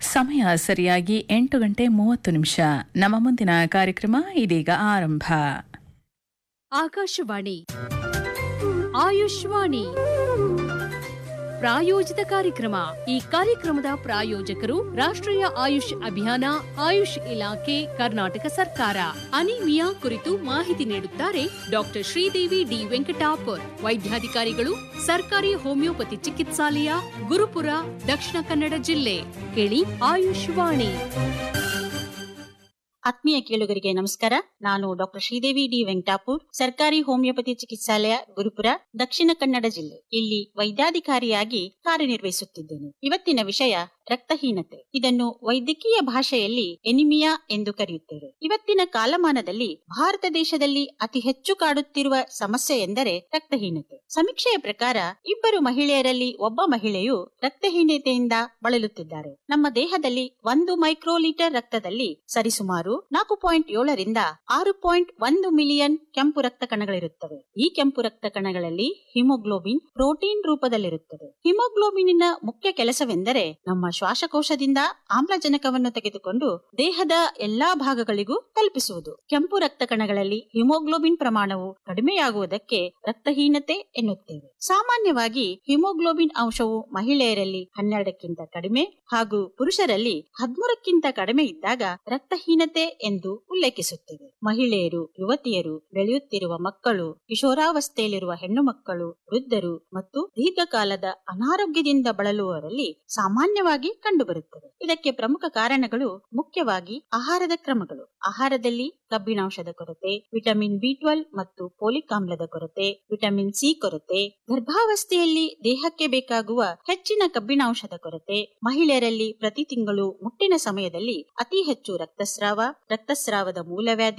ಸಮಯ ಸರಿಯಾಗಿ ಎಂಟು ಗಂಟೆ ಮೂವತ್ತು ನಿಮಿಷ ನಮ್ಮ ಮುಂದಿನ ಕಾರ್ಯಕ್ರಮ ಇದೀಗ ಆರಂಭ ಆಕಾಶವಾಣಿ ಆಯುಷ್ವಾಣಿ ಪ್ರಾಯೋಜಿತ ಕಾರ್ಯಕ್ರಮ ಈ ಕಾರ್ಯಕ್ರಮದ ಪ್ರಾಯೋಜಕರು ರಾಷ್ಟ್ರೀಯ ಆಯುಷ್ ಅಭಿಯಾನ ಆಯುಷ್ ಇಲಾಖೆ ಕರ್ನಾಟಕ ಸರ್ಕಾರ ಅನಿಮಿಯಾ ಕುರಿತು ಮಾಹಿತಿ ನೀಡುತ್ತಾರೆ ಡಾಕ್ಟರ್ ಶ್ರೀದೇವಿ ಡಿ ವೆಂಕಟಾಪುರ್ ವೈದ್ಯಾಧಿಕಾರಿಗಳು ಸರ್ಕಾರಿ ಹೋಮಿಯೋಪತಿ ಚಿಕಿತ್ಸಾಲಯ ಗುರುಪುರ ದಕ್ಷಿಣ ಕನ್ನಡ ಜಿಲ್ಲೆ ಕೇಳಿ ಆಯುಷ್ವಾಣಿ ಆತ್ಮೀಯ ಕೇಳುಗರಿಗೆ ನಮಸ್ಕಾರ ನಾನು ಡಾಕ್ಟರ್ ಶ್ರೀದೇವಿ ಡಿ ವೆಂಕಟಾಪುರ್ ಸರ್ಕಾರಿ ಹೋಮಿಯೋಪತಿ ಚಿಕಿತ್ಸಾಲಯ ಗುರುಪುರ ದಕ್ಷಿಣ ಕನ್ನಡ ಜಿಲ್ಲೆ ಇಲ್ಲಿ ವೈದ್ಯಾಧಿಕಾರಿಯಾಗಿ ಕಾರ್ಯನಿರ್ವಹಿಸುತ್ತಿದ್ದೇನೆ ಇವತ್ತಿನ ವಿಷಯ ರಕ್ತಹೀನತೆ ಇದನ್ನು ವೈದ್ಯಕೀಯ ಭಾಷೆಯಲ್ಲಿ ಎನಿಮಿಯಾ ಎಂದು ಕರೆಯುತ್ತೇವೆ ಇವತ್ತಿನ ಕಾಲಮಾನದಲ್ಲಿ ಭಾರತ ದೇಶದಲ್ಲಿ ಅತಿ ಹೆಚ್ಚು ಕಾಡುತ್ತಿರುವ ಸಮಸ್ಯೆ ಎಂದರೆ ರಕ್ತಹೀನತೆ ಸಮೀಕ್ಷೆಯ ಪ್ರಕಾರ ಇಬ್ಬರು ಮಹಿಳೆಯರಲ್ಲಿ ಒಬ್ಬ ಮಹಿಳೆಯು ರಕ್ತಹೀನತೆಯಿಂದ ಬಳಲುತ್ತಿದ್ದಾರೆ ನಮ್ಮ ದೇಹದಲ್ಲಿ ಒಂದು ಮೈಕ್ರೋಲೀಟರ್ ರಕ್ತದಲ್ಲಿ ಸರಿಸುಮಾರು ನಾಲ್ಕು ಪಾಯಿಂಟ್ ಏಳರಿಂದ ಆರು ಪಾಯಿಂಟ್ ಒಂದು ಮಿಲಿಯನ್ ಕೆಂಪು ರಕ್ತ ಕಣಗಳಿರುತ್ತವೆ ಈ ಕೆಂಪು ರಕ್ತ ಕಣಗಳಲ್ಲಿ ಹಿಮೋಗ್ಲೋಬಿನ್ ಪ್ರೋಟೀನ್ ರೂಪದಲ್ಲಿರುತ್ತದೆ ಹಿಮೋಗ್ಲೋಬಿನಿನ ಮುಖ್ಯ ಕೆಲಸವೆಂದರೆ ನಮ್ಮ ಶ್ವಾಸಕೋಶದಿಂದ ಆಮ್ಲಜನಕವನ್ನು ತೆಗೆದುಕೊಂಡು ದೇಹದ ಎಲ್ಲಾ ಭಾಗಗಳಿಗೂ ತಲುಪಿಸುವುದು ಕೆಂಪು ರಕ್ತ ಕಣಗಳಲ್ಲಿ ಹಿಮೋಗ್ಲೋಬಿನ್ ಪ್ರಮಾಣವು ಕಡಿಮೆಯಾಗುವುದಕ್ಕೆ ರಕ್ತಹೀನತೆ ಎನ್ನುತ್ತೇವೆ ಸಾಮಾನ್ಯವಾಗಿ ಹಿಮೋಗ್ಲೋಬಿನ್ ಅಂಶವು ಮಹಿಳೆಯರಲ್ಲಿ ಹನ್ನೆರಡಕ್ಕಿಂತ ಕಡಿಮೆ ಹಾಗೂ ಪುರುಷರಲ್ಲಿ ಹದಿಮೂರಕ್ಕಿಂತ ಕಡಿಮೆ ಇದ್ದಾಗ ರಕ್ತಹೀನತೆ ಎಂದು ಉಲ್ಲೇಖಿಸುತ್ತೇವೆ ಮಹಿಳೆಯರು ಯುವತಿಯರು ಬೆಳೆಯುತ್ತಿರುವ ಮಕ್ಕಳು ಕಿಶೋರಾವಸ್ಥೆಯಲ್ಲಿರುವ ಹೆಣ್ಣು ಮಕ್ಕಳು ವೃದ್ಧರು ಮತ್ತು ದೀರ್ಘಕಾಲದ ಅನಾರೋಗ್ಯದಿಂದ ಬಳಲುವವರಲ್ಲಿ ಸಾಮಾನ್ಯವಾಗಿ ಕಂಡುಬರುತ್ತದೆ ಇದಕ್ಕೆ ಪ್ರಮುಖ ಕಾರಣಗಳು ಮುಖ್ಯವಾಗಿ ಆಹಾರದ ಕ್ರಮಗಳು ಆಹಾರದಲ್ಲಿ ಕಬ್ಬಿಣಾಂಶದ ಕೊರತೆ ವಿಟಮಿನ್ ಬಿ ಟ್ವೆಲ್ ಮತ್ತು ಪೋಲಿಕ್ ಆಮ್ಲದ ಕೊರತೆ ವಿಟಮಿನ್ ಸಿ ಕೊರತೆ ಗರ್ಭಾವಸ್ಥೆಯಲ್ಲಿ ದೇಹಕ್ಕೆ ಬೇಕಾಗುವ ಹೆಚ್ಚಿನ ಕಬ್ಬಿಣಾಂಶದ ಕೊರತೆ ಮಹಿಳೆಯರಲ್ಲಿ ಪ್ರತಿ ತಿಂಗಳು ಮುಟ್ಟಿನ ಸಮಯದಲ್ಲಿ ಅತಿ ಹೆಚ್ಚು ರಕ್ತಸ್ರಾವ ರಕ್ತಸ್ರಾವದ ಮೂಲವ್ಯಾಧಿ